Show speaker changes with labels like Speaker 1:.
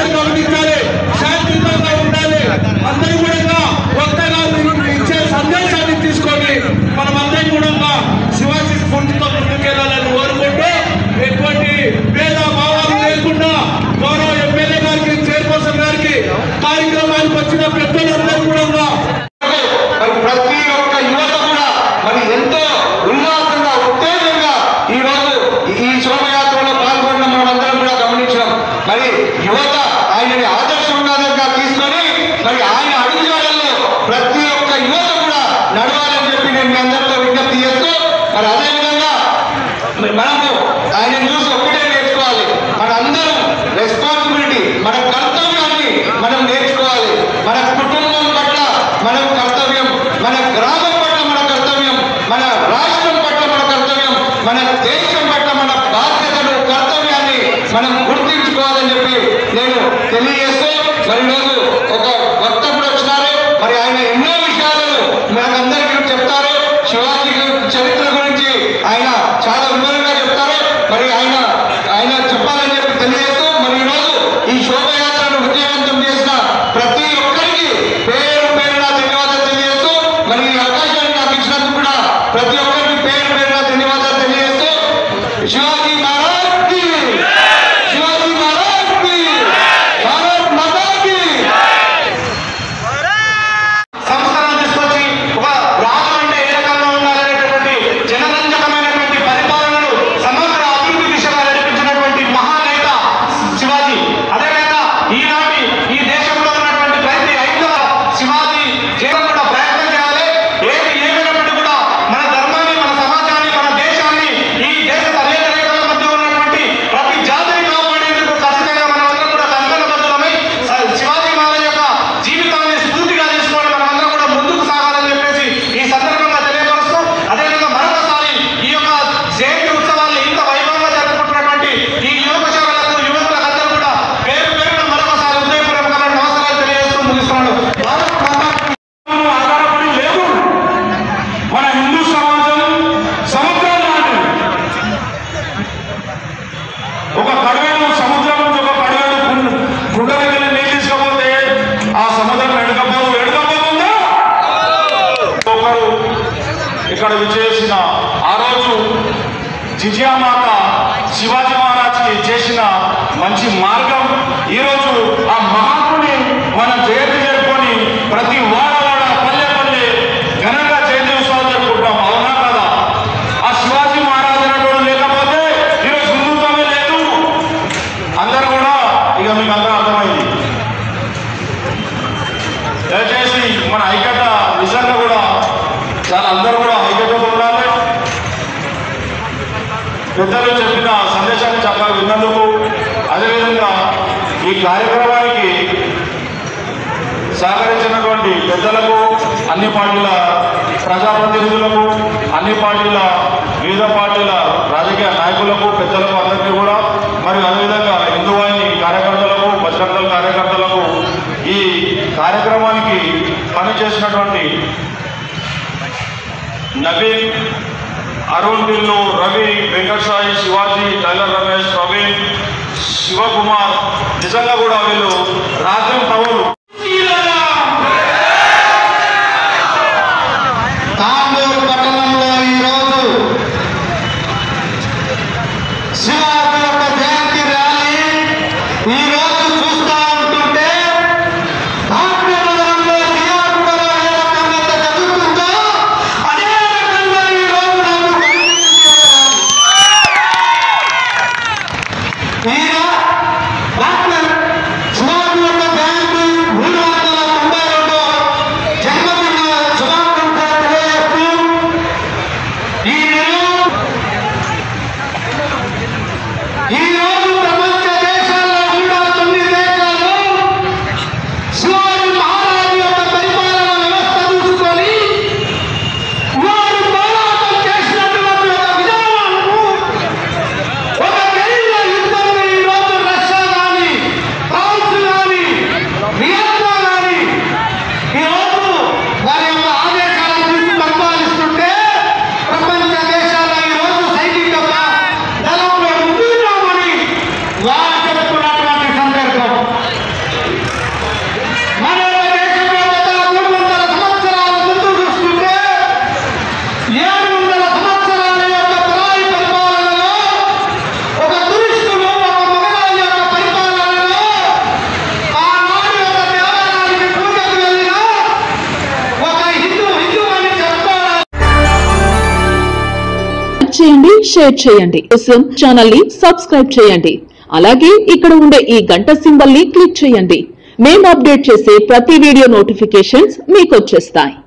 Speaker 1: గమనించాలి శాంతియుతంగా ఉండాలి అందరూ కూడా కొత్తగా మీరు ఇచ్చే సందేశాన్ని తీసుకొని మనమందరం కూడా శివాజీ స్ఫూర్తితో ముందుకెళ్లాలని కోరుకుంటూ ఎటువంటి భేద భావాలు లేకుండా గౌరవ ఎమ్మెల్యే గారికి చైర్పర్సన్ గారికి కార్యక్రమానికి వచ్చిన పెద్దలందరూ కూడా
Speaker 2: మరి ప్రతి ఒక్క యువత కూడా మరి ఎంతో ఉల్లాసంగా ఉత్తేజంగా ఈ రోజు ఈ శోభయాత్రలో పాల్గొన్న మనమందరం కూడా గమనించాం మరి యువత ఆయనని ఆదర్శంగా తీసుకొని మరి ఆయన అడుగుజాడల్లో ప్రతి ఒక్క యువత కూడా నడవాలని చెప్పి నేను మీ అందరితో విజ్ఞప్తి చేస్తూ మరి అదేవిధంగా మరి మనము ఆయన చూసి ఒక్కటే నేర్చుకోవాలి మన అందరం రెస్పాన్సిబిలిటీ మన కర్తవ్యాన్ని మనం నేర్చుకోవాలి మన కుటుంబం పట్ల మనం కర్తవ్యం మన గ్రామం పట్ల మన కర్తవ్యం మన రాష్ట్రం పట్ల మన కర్తవ్యం మన దేశం పట్ల మన బాధ్యతను కర్తవ్యాన్ని మనం గుర్తించుకోవాలని చెప్పి నేను తెలియజేస్తూ మరి ఈరోజు ఒక వక్త కూడా వచ్చినారు మరి ఆయన ఎన్నో విషయాలను మనకందరికీ చెప్తారు శివాజీ చరిత్ర గురించి ఆయన చాలా వివరంగా చెప్తారు మరి ఆయన ఆయన చెప్పాలని చెప్పి తెలియజేస్తూ మరి ఈరోజు ఈ శోభయాత్రను విజయవంతం చేసిన ప్రతి ఒక్కరికి పేరు పేరున ధన్యవాదాలు తెలియజేస్తూ మరి ఈ అవకాశాన్ని నాకు ఇచ్చినందుకు కూడా ప్రతి ఒక్కరికి పేరు పేరున ధన్యవాదాలు తెలియజేస్తూ శివాజీ మహారాజ్ కి శివాజీ మహారాజ్ కి భారత్ మాతా కి సంస్కరణ తీసుకొచ్చి ఒక రాజు అంటే ఏ రకంగా ఉండాలనేటటువంటి జనరంజకమైనటువంటి పరిపాలనను సమగ్ర అభివృద్ధి దిశగా నడిపించినటువంటి మహానేత శివాజీ అదేవిధంగా ఈనాటి ఈ దేశంలో ఉన్నటువంటి ప్రతి ఐదవ శివాజీ చేయడం కూడా ప్రయత్నం చేయాలి ఏది ఏమైనప్పటికీ కూడా మన ధర్మాన్ని మన సమాజాన్ని మన దేశాన్ని ఈ దేశ సరిహద్దు రేఖల మధ్య ఉన్నటువంటి ప్రతి జాతిని కాపాడేందుకు ఖచ్చితంగా మనమందరం కూడా కంకణబద్ధులమై స- శివాజీ మహారాజ్ యొక్క జీవితాన్ని స్ఫూర్తిగా తీసుకొని మనమందరం కూడా ముందుకు సాగాలని చెప్పేసి ఈ సందర్భంగా తెలియపరుస్తూ అదేవిధంగా మరొకసారి ఈ యొక్క జయంతి ఉత్సవాన్ని ఇంత వైభవంగా జరుపుకుంటున్నటువంటి ఈ యువక సేవలకు యువకులకు అందరూ కూడా పేరు పేరున మరొకసారి హృదయపూర్వకమైన నమస్కారాలు తెలియజేస్తూ ముగిస్తున్నాను భారత్ మాతాకి
Speaker 1: ఆధారపడి లేదు మన హిందూ సమాజం సముద్రం లాంటిది ఒక కడవేలు సముద్రం నుంచి ఒక కడవేలు కుండ కుండ దగ్గర నీళ్ళు తీసుకపోతే ఆ సముద్రం ఎడకపోదు ఎడకపోతుందా ఒకరు ఇక్కడ విచ్చేసిన ఆ రోజు జిజియామాత శివాజీ మహారాజ్కి చేసిన మంచి మార్గం ఈరోజు ఆ మహాత్ముని మన జయంతి జరుపుకొని ప్రతి వాడ వాడ పల్లె పల్లె ఘనంగా జయంతి ఉత్సవాలు జరుపుకుంటాం అవునా కదా ఆ శివాజీ మహారాజ్ అనేటువంటి లేకపోతే ఈరోజు హిందుత్వమే లేదు అందరూ కూడా ఇక మీకు అందరూ అర్థమైంది దయచేసి మన ఐక్యత నిజంగా కూడా చాలా అందరూ కూడా ఐక్యతతో ఉండాలి పెద్దలు చెప్పిన సందేశాన్ని చక్కగా విన్నందుకు అదేవిధంగా ఈ కార్యక్రమానికి సహకరించినటువంటి పెద్దలకు అన్ని పార్టీల ప్రజాప్రతినిధులకు అన్ని పార్టీల వివిధ పార్టీల రాజకీయ నాయకులకు పెద్దలకు అందరికీ కూడా మరియు అదేవిధంగా హిందూ వాహిని కార్యకర్తలకు బజరంగ కార్యకర్తలకు ఈ కార్యక్రమానికి పనిచేసినటువంటి నవీన్ అరుణ్ బిల్లు రవి వెంకట్ సాయి శివాజీ టైలర్ రమేష్ ప్రవీణ్ శివకుమార్ నిజంగా కూడా వీళ్ళు రాజ్యం పౌరులు
Speaker 2: తాండూరు పట్టణంలో ఈరోజు శివాజీ యొక్క జయంతి ర్యాలీ ఈ రోజు చూస్తూ ఉంటుంటే భారతీయ నగరంలో క్రియాత్మక ఏ రకంగా జరుగుతుందో అదే రకంగా ఈ రోజు నాకు కనిపించేది. ఈయన డాక్టర్ శివాజీ యొక్క జయంతి
Speaker 3: చేయండి షేర్ చేయండి కోసం ఛానల్ ని సబ్స్క్రైబ్ చేయండి అలాగే ఇక్కడ ఉండే ఈ గంట సింబల్ ని క్లిక్ చేయండి మేము అప్డేట్ చేసే ప్రతి వీడియో నోటిఫికేషన్స్ మీకు వచ్చేస్తాయి